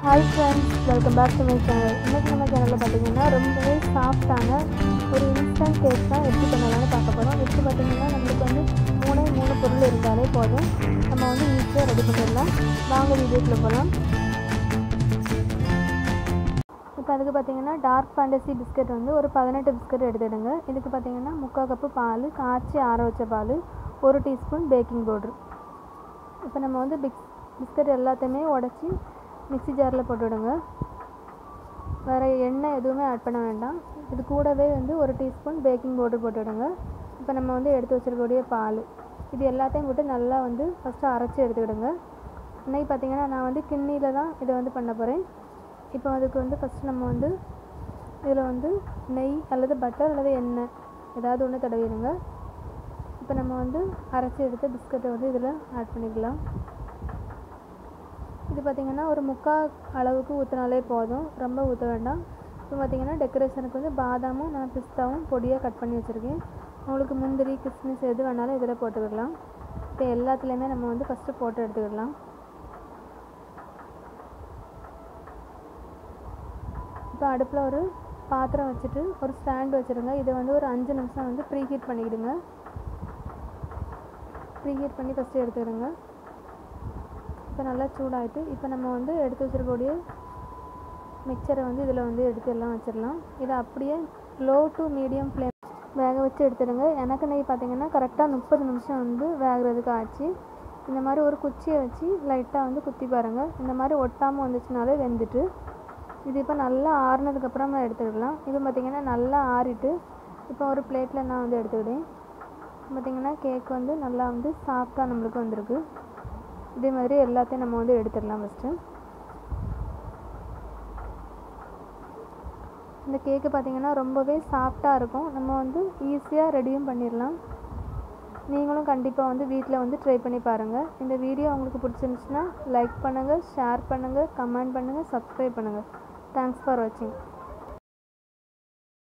hi friends welcome back to my channel இன்றைக்கி நம்ம சேனலில் பார்த்தீங்கன்னா ரொம்பவே சாஃப்டான ஒரு இன்ஸ்டன்ட் கேக் தான் எப்படி பண்ணலாம்னு பார்க்க போகிறோம் எப்படி பார்த்தீங்கன்னா நம்மளுக்கு வந்து மூணே மூணு பொருள் இருந்தாலே போதும் நம்ம வந்து ஈஸியாக ரெடி பண்ணிடலாம் வாங்க வீடியோக்குள்ளே போகலாம் இப்போ அதுக்கு பார்த்தீங்கன்னா டார்க் ஃபேண்டசி பிஸ்கட் வந்து ஒரு பதினெட்டு பிஸ்கட் எடுத்துடுங்க இதுக்கு பார்த்தீங்கன்னா முக்கால் கப்பு பால் காய்ச்சி ஆற வச்ச பால் ஒரு டீஸ்பூன் பேக்கிங் பவுட்ரு இப்போ நம்ம வந்து பிக்ஸ் பிஸ்கட் எல்லாத்தையுமே உடச்சி மிக்ஸி ஜாரில் போட்டுவிடுங்க வேறு எண்ணெய் எதுவுமே ஆட் பண்ண வேண்டாம் இது கூடவே வந்து ஒரு டீஸ்பூன் பேக்கிங் பவுடர் போட்டுவிடுங்க இப்போ நம்ம வந்து எடுத்து வச்சிருக்கக்கூடிய பால் இது எல்லாத்தையும் போட்டு நல்லா வந்து ஃபஸ்ட்டு அரைச்சி எடுத்துக்கிடுங்க இன்னைக்கு பார்த்தீங்கன்னா நான் வந்து கிண்ணியில் தான் இதை வந்து பண்ண போகிறேன் இப்போ அதுக்கு வந்து ஃபஸ்ட்டு நம்ம வந்து இதில் வந்து நெய் அல்லது பட்டர் அல்லது எண்ணெய் ஏதாவது ஒன்று தடவிடுங்க இப்போ நம்ம வந்து அரைச்சி எடுத்த பிஸ்கட்டை வந்து இதில் ஆட் பண்ணிக்கலாம் இது பார்த்திங்கன்னா ஒரு முக்கால் அளவுக்கு ஊற்றினாலே போதும் ரொம்ப ஊற்ற வேண்டாம் இப்போ பார்த்திங்கன்னா டெக்கரேஷனுக்கு வந்து பாதாமும் நான் பிஸ்தாவும் பொடியாக கட் பண்ணி வச்சுருக்கேன் உங்களுக்கு முந்திரி கிஸ்மிஸ் எது வேணாலும் இதில் போட்டுக்கிடலாம் இப்போ எல்லாத்துலேயுமே நம்ம வந்து ஃபஸ்ட்டு போட்டு எடுத்துக்கிடலாம் இப்போ அடுப்பில் ஒரு பாத்திரம் வச்சுட்டு ஒரு ஸ்டாண்ட் வச்சுருங்க இதை வந்து ஒரு அஞ்சு நிமிஷம் வந்து ப்ரீ ஹீட் பண்ணிக்கிடுங்க ப்ரீ ஹீட் பண்ணி ஃபஸ்ட்டு எடுத்துக்கிடுங்க இப்போ நல்லா சூடாகிட்டு இப்போ நம்ம வந்து எடுத்து வச்சிருக்கக்கூடிய மிக்சரை வந்து இதில் வந்து எடுத்து எல்லாம் வச்சிடலாம் இதை அப்படியே லோ டு மீடியம் ஃப்ளேம் வேக வச்சு எடுத்துடுங்க எனக்கு நெய் பார்த்தீங்கன்னா கரெக்டாக முப்பது நிமிஷம் வந்து வேகிறதுக்கு ஆச்சு இந்த மாதிரி ஒரு குச்சியை வச்சு லைட்டாக வந்து குத்தி பாருங்கள் இந்த மாதிரி ஒட்டாமல் வந்துச்சுனாலே வெந்துட்டு இது இப்போ நல்லா ஆறுனதுக்கப்புறமா எடுத்துக்கிடலாம் இப்போ பார்த்திங்கன்னா நல்லா ஆறிட்டு இப்போ ஒரு பிளேட்டில் நான் வந்து எடுத்துக்கிட்டேன் பார்த்திங்கன்னா கேக் வந்து நல்லா வந்து சாஃப்டாக நம்மளுக்கு வந்திருக்கு இதே மாதிரி எல்லாத்தையும் நம்ம வந்து எடுத்துடலாம் ஃபஸ்ட்டு இந்த கேக்கு பார்த்திங்கன்னா ரொம்பவே சாஃப்டாக இருக்கும் நம்ம வந்து ஈஸியாக ரெடியும் பண்ணிடலாம் நீங்களும் கண்டிப்பாக வந்து வீட்டில் வந்து ட்ரை பண்ணி பாருங்கள் இந்த வீடியோ உங்களுக்கு பிடிச்சிருந்துச்சுன்னா லைக் பண்ணுங்கள் ஷேர் பண்ணுங்கள் கமெண்ட் பண்ணுங்கள் சப்ஸ்கிரைப் பண்ணுங்கள் தேங்க்ஸ் ஃபார் வாட்சிங்